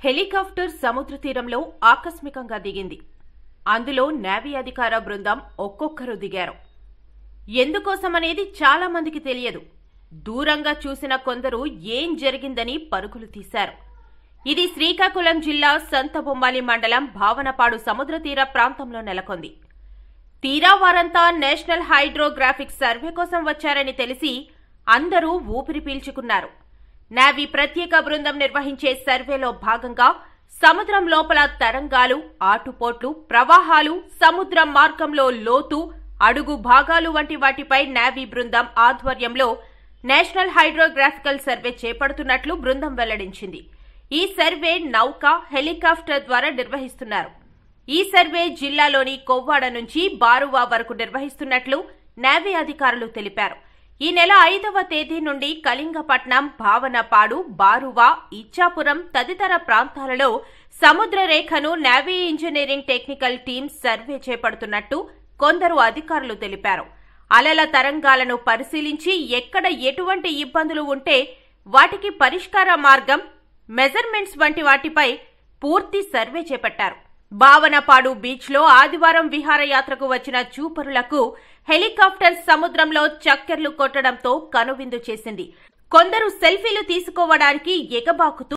helicopter సముద్ర తీరంలో ఆకస్మికంగా దిగింది అందులో నేవీ అధికార బృందం ఒక్కొక్కరు దిగారు ఎందుకోసమనేది చాలా మందికి తెలియదు దూరంగా చూసిన కొందరు ఏం జరిగిందని పరుగులు తీశారు ఇది శ్రీకాకుళం జిల్లా సంతబొమ్మాలి మండలం భావనపాడు సముద్ర తీర ప్రాంతంలో నెలకొంది తీరా వారంతా నేషనల్ హైడ్రోగ్రాఫిక్ సర్వే కోసం వచ్చారని తెలిసి అందరూ ఊపిరి పీల్చుకున్నారు నావీ ప్రత్యేక బృందం నిర్వహించే సర్వేలో భాగంగా సముద్రం లోపల తరంగాలు ఆటుపోట్లు ప్రవాహాలు సముద్రం మార్గంలో లోతు అడుగు భాగాలు వంటి వాటిపై నావీ బృందం ఆధ్వర్యంలో నేషనల్ హైడ్రోగ్రాఫికల్ సర్వే చేపడుతున్నట్లు బృందం వెల్లడించింది ఈ సర్వే నౌక హెలికాప్టర్ ద్వారా నిర్వహిస్తున్నారు ఈ సర్వే జిల్లాలోని కొవ్వాడ నుంచి బారువా వరకు నిర్వహిస్తున్నట్లు నేవీ అధికారులు తెలిపారు ఈ నెల ఐదవ తేదీ నుండి కళింగపట్నం భావనపాడు బారువా ఇచ్చాపురం తదితర ప్రాంతాలలో సముద్ర రేఖను navy engineering technical team survey చేపడుతున్నట్టు కొందరు అధికారులు తెలిపారు అలల తరంగాలను పరిశీలించి ఎక్కడ ఎటువంటి ఇబ్బందులు ఉంటే వాటికి పరిష్కార మార్గం మెజర్మెంట్స్ వంటి వాటిపై పూర్తి సర్వే చేపట్టారు భావనపాడు బీచ్లో ఆదివారం విహారయాత్రకు వచ్చిన చూపరులకు హెలికాప్టర్ సముద్రంలో చక్కెర్లు కొట్టడంతో కనువిందు చేసింది కొందరు సెల్ఫీలు తీసుకోవడానికి ఎగబాకుతూ